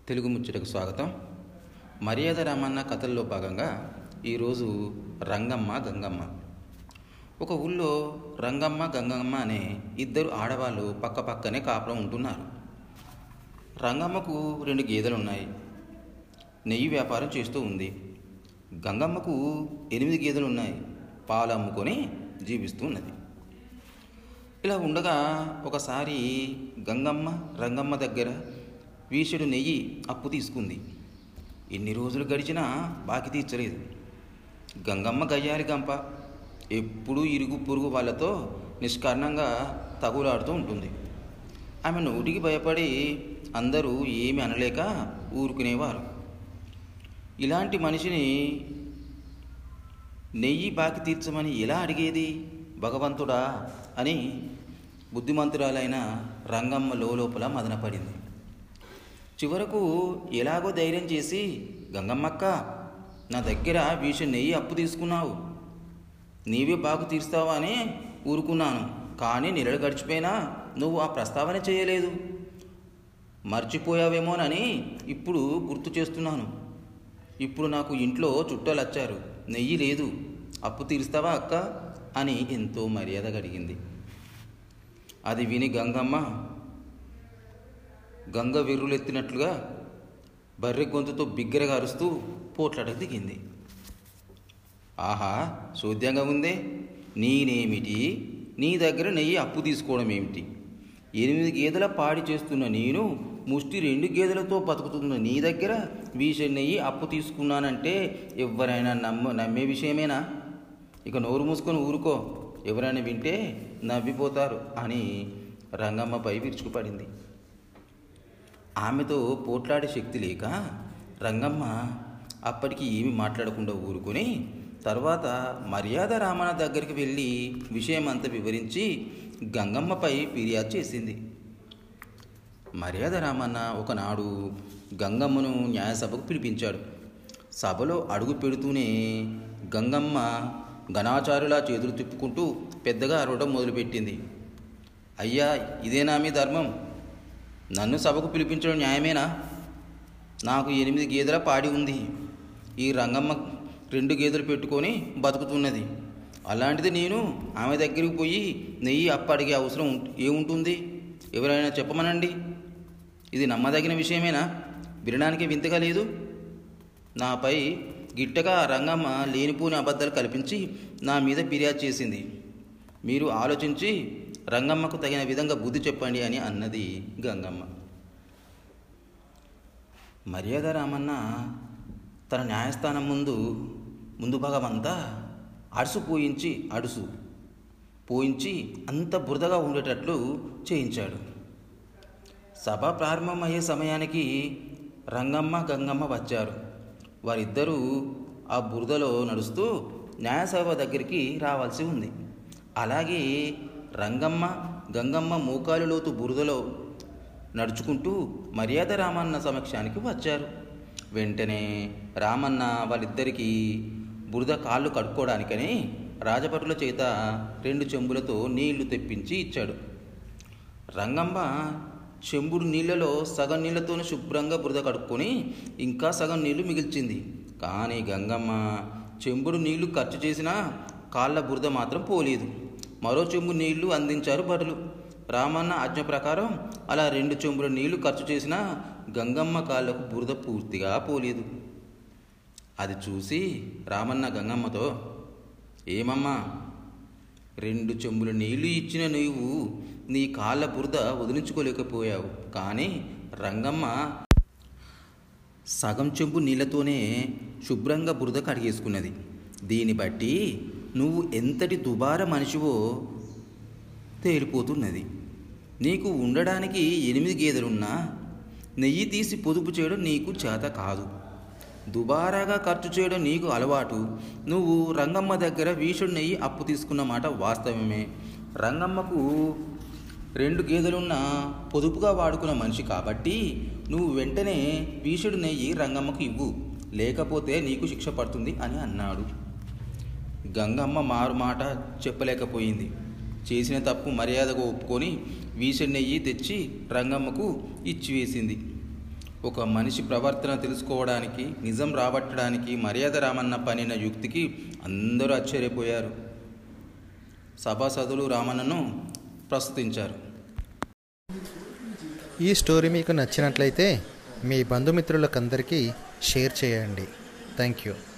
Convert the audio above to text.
తెలుగు ముచ్చటకు స్వాగతం మర్యాద రామన్న కథల్లో భాగంగా ఈరోజు రంగమ్మ గంగమ్మ ఒక ఊళ్ళో రంగమ్మ గంగమ్మ అనే ఇద్దరు ఆడవాళ్ళు పక్క పక్కనే కాపురం ఉంటున్నారు రంగమ్మకు రెండు గేదెలు ఉన్నాయి నెయ్యి వ్యాపారం చేస్తూ ఉంది గంగమ్మకు ఎనిమిది గేదెలు ఉన్నాయి పాలు అమ్ముకొని జీవిస్తూ ఉన్నది ఇలా ఉండగా ఒకసారి గంగమ్మ రంగమ్మ దగ్గర వీషుడు నెయ్యి అప్పు తీసుకుంది ఎన్ని రోజులు గడిచినా బాకి తీర్చలేదు గంగమ్మ గయ్యాలి గంప ఎప్పుడూ ఇరుగు పొరుగు వాళ్ళతో నిష్కారణంగా తగులాడుతూ ఉంటుంది ఆమె నోటికి భయపడి అందరూ ఏమి అనలేక ఊరుకునేవారు ఇలాంటి మనిషిని నెయ్యి బాకి తీర్చమని ఎలా అడిగేది భగవంతుడా అని బుద్ధిమంతురాలైన రంగమ్మ లోపల మదనపడింది చివరకు ఎలాగో ధైర్యం చేసి గంగమ్మక్క నా దగ్గర వీష నెయ్యి అప్పు తీసుకున్నావు నీవే బాగు తీరుస్తావా అని ఊరుకున్నాను కానీ నెలలు గడిచిపోయినా నువ్వు ఆ ప్రస్తావన చేయలేదు మర్చిపోయావేమోనని ఇప్పుడు గుర్తు చేస్తున్నాను ఇప్పుడు నాకు ఇంట్లో చుట్టాలు వచ్చారు నెయ్యి లేదు అప్పు తీరుస్తావా అక్క అని ఎంతో మర్యాదగా అడిగింది అది విని గంగమ్మ గంగ విర్రులెత్తినట్లుగా బర్రె గొంతుతో బిగ్గరగా అరుస్తూ పోట్లాటకు దిగింది ఆహా శోద్యంగా ఉందే నేనేమిటి నీ దగ్గర నెయ్యి అప్పు తీసుకోవడం ఏమిటి ఎనిమిది గేదెల పాడి చేస్తున్న నేను ముష్టి రెండు గేదెలతో బతుకుతున్న నీ దగ్గర వీష నెయ్యి అప్పు తీసుకున్నానంటే ఎవరైనా నమ్మ నమ్మే విషయమేనా ఇక నోరు మూసుకొని ఊరుకో ఎవరైనా వింటే నవ్విపోతారు అని రంగమ్మపై విరుచుకుపడింది ఆమెతో పోట్లాడే శక్తి లేక రంగమ్మ అప్పటికి ఏమి మాట్లాడకుండా ఊరుకొని తర్వాత మర్యాద రామన్న దగ్గరికి వెళ్ళి విషయం అంతా వివరించి గంగమ్మపై ఫిర్యాదు చేసింది మర్యాద రామన్న ఒకనాడు గంగమ్మను న్యాయసభకు పిలిపించాడు సభలో అడుగు పెడుతూనే గంగమ్మ ఘనాచారులా చేతులు తిప్పుకుంటూ పెద్దగా అరవడం మొదలుపెట్టింది అయ్యా ఇదేనా మీ ధర్మం నన్ను సభకు పిలిపించడం న్యాయమేనా నాకు ఎనిమిది గేదెల పాడి ఉంది ఈ రంగమ్మ రెండు గేదెలు పెట్టుకొని బతుకుతున్నది అలాంటిది నేను ఆమె దగ్గరికి పోయి నెయ్యి అప్పు అడిగే అవసరం ఉం- ఏముంటుంది ఎవరైనా చెప్పమనండి ఇది నమ్మదగిన విషయమేనా వినడానికి వింతగా లేదు నాపై గిట్టగా ఆ రంగమ్మ లేనిపోని అబద్ధాలు కల్పించి నా మీద ఫిర్యాదు చేసింది మీరు ఆలోచించి రంగమ్మకు తగిన విధంగా బుద్ధి చెప్పండి అని అన్నది గంగమ్మ మర్యాద రామన్న తన న్యాయస్థానం ముందు ముందు భాగమంతా అడుసు పోయించి అడుసు పోయించి అంత బురదగా ఉండేటట్లు చేయించాడు సభ ప్రారంభమయ్యే సమయానికి రంగమ్మ గంగమ్మ వచ్చారు వారిద్దరూ ఆ బురదలో నడుస్తూ న్యాయసభ దగ్గరికి రావాల్సి ఉంది అలాగే రంగమ్మ గంగమ్మ మోకాలు లోతు బురదలో నడుచుకుంటూ మర్యాద రామన్న సమక్షానికి వచ్చారు వెంటనే రామన్న వాళ్ళిద్దరికీ బురద కాళ్ళు కడుక్కోవడానికని రాజభటుల చేత రెండు చెంబులతో నీళ్లు తెప్పించి ఇచ్చాడు రంగమ్మ చెంబుడు నీళ్ళలో సగం నీళ్ళతో శుభ్రంగా బురద కడుక్కొని ఇంకా సగం నీళ్లు మిగిల్చింది కానీ గంగమ్మ చెంబుడు నీళ్లు ఖర్చు చేసినా కాళ్ళ బురద మాత్రం పోలేదు మరో చెంబు నీళ్లు అందించారు భటులు రామన్న ఆజ్ఞ ప్రకారం అలా రెండు చెంబుల నీళ్లు ఖర్చు చేసినా గంగమ్మ కాళ్ళకు బురద పూర్తిగా పోలేదు అది చూసి రామన్న గంగమ్మతో ఏమమ్మా రెండు చెంబుల నీళ్లు ఇచ్చిన నీవు నీ కాళ్ళ బురద వదిలించుకోలేకపోయావు కానీ రంగమ్మ సగం చెంబు నీళ్ళతోనే శుభ్రంగా బురద కడిగేసుకున్నది దీన్ని బట్టి నువ్వు ఎంతటి దుబార మనిషివో తేలిపోతున్నది నీకు ఉండడానికి ఎనిమిది గేదెలున్నా నెయ్యి తీసి పొదుపు చేయడం నీకు చేత కాదు దుబారాగా ఖర్చు చేయడం నీకు అలవాటు నువ్వు రంగమ్మ దగ్గర వీషుడు నెయ్యి అప్పు తీసుకున్న మాట వాస్తవమే రంగమ్మకు రెండు గేదెలున్న పొదుపుగా వాడుకున్న మనిషి కాబట్టి నువ్వు వెంటనే వీషుడు నెయ్యి రంగమ్మకు ఇవ్వు లేకపోతే నీకు శిక్ష పడుతుంది అని అన్నాడు గంగమ్మ మారు మాట చెప్పలేకపోయింది చేసిన తప్పు మర్యాదగా ఒప్పుకొని వీసె నెయ్యి తెచ్చి రంగమ్మకు ఇచ్చివేసింది ఒక మనిషి ప్రవర్తన తెలుసుకోవడానికి నిజం రాబట్టడానికి మర్యాద రామన్న పనిన యుక్తికి అందరూ ఆశ్చర్యపోయారు సభాసదులు రామన్నను ప్రస్తుతించారు ఈ స్టోరీ మీకు నచ్చినట్లయితే మీ బంధుమిత్రులకందరికీ షేర్ చేయండి థ్యాంక్ యూ